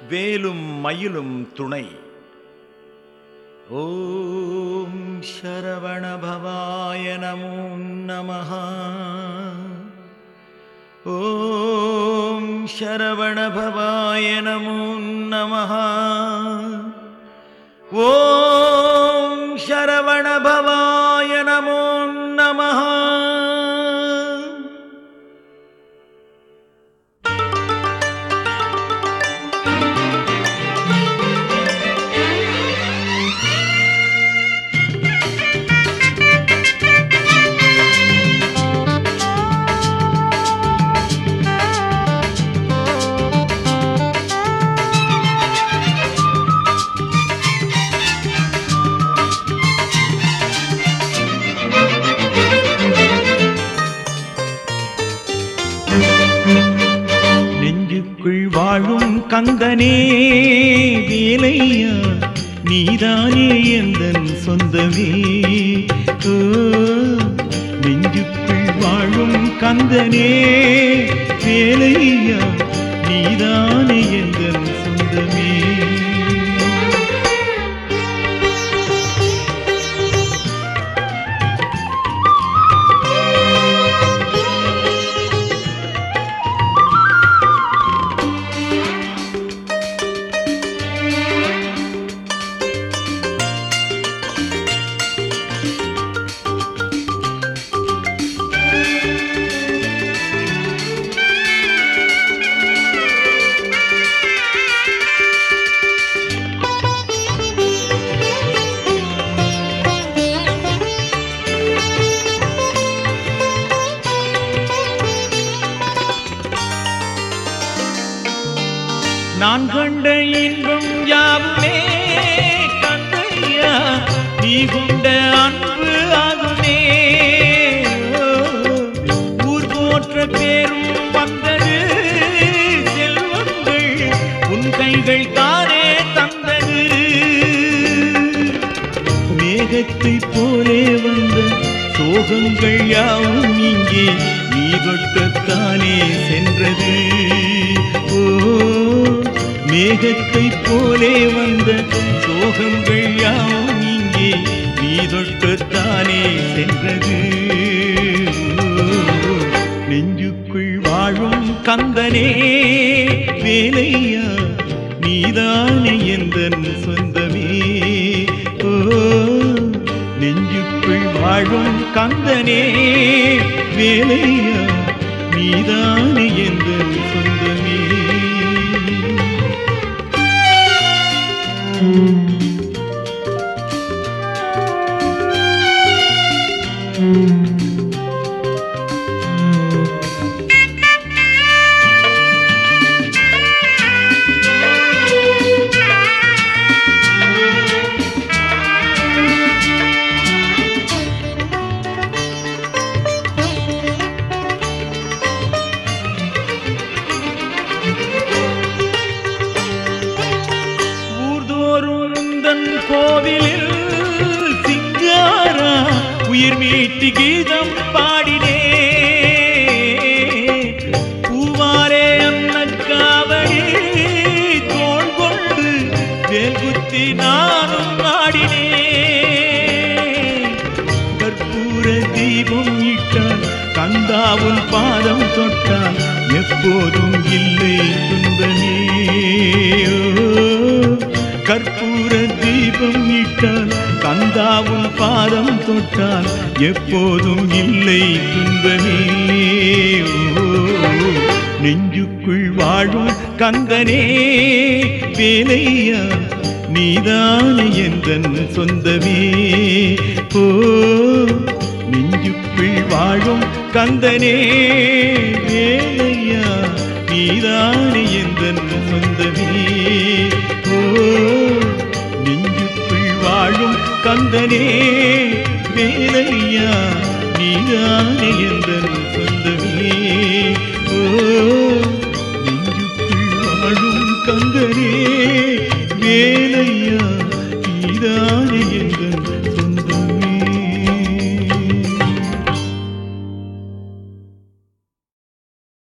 வேலும் மயிலும் துணை ஓம் சரவணபவாய நமோ நமः ஓம் சரவணபவாய நமோ நமः ஓம் சரவணபவாய நமோ நமः நெஞ்சுக்குள் வாழும் கந்தனே வேலையா நீதானே எந்தன் சொந்தமே ஓ, நெஞ்சுக்குள் வாழும் கந்தனே வேலையா நீதானே எந்தன் சொந்தமே நான் கண்ட இன்பம் யாவுமே கந்தையா நீ கொண்ட அன்பு ஆகுமே ஓ, ஊர் போற்ற பேரும் வந்தது செல்வங்கள் உன் கைகள் தானே தந்தது மேகத்தை போலே வந்த சோகங்கள் யாவும் இங்கே நீ தொட்டத்தானே சென்றது ஓ மேகத்தை போலே வந்த சோகங்கள் யாவும் இங்கே நீ தொட்டத்தானே சென்றது ஓ, நெஞ்சுக்குள் வாழும் கந்தனே வேலையா நீதானே எந்தன் சொந்தமே ஓ நெஞ்சுக்குள் வாழும் கந்தனே வேலையா நீதானே எந்தன் சொந்தமே ஊர்தோறும் உந்தன் கோவிலில் சிங்காரா உயிர் மீட்டு கீதம் பாடினே பூவாரே அன்னக்காவடி தோள் கொண்டு வேல் குத்தி நானும் ஆடினே கற்பூர தீபம் இட்டால் கந்தாவுன் பாதம் தொட்டால் எப்போதும் இல்லை துன்பமே ஓ, கற்பூர தீபம் இட்டால் கந்தாவுன் பாதம் தொட்டால் எப்போதும் இல்லை துன்பமே ஓ, நெஞ்சுக்குள் வாழும் கந்தனே வேலையா நீதானே எந்தன் சொந்தமே ஓ நெஞ்சுக்குள் வாழும் கந்தனே வேலையா நீதானே எந்தன் சொந்தமே ஓ நெஞ்சுக்குள் வாழும் கந்தனே வேலையா நீதானே என்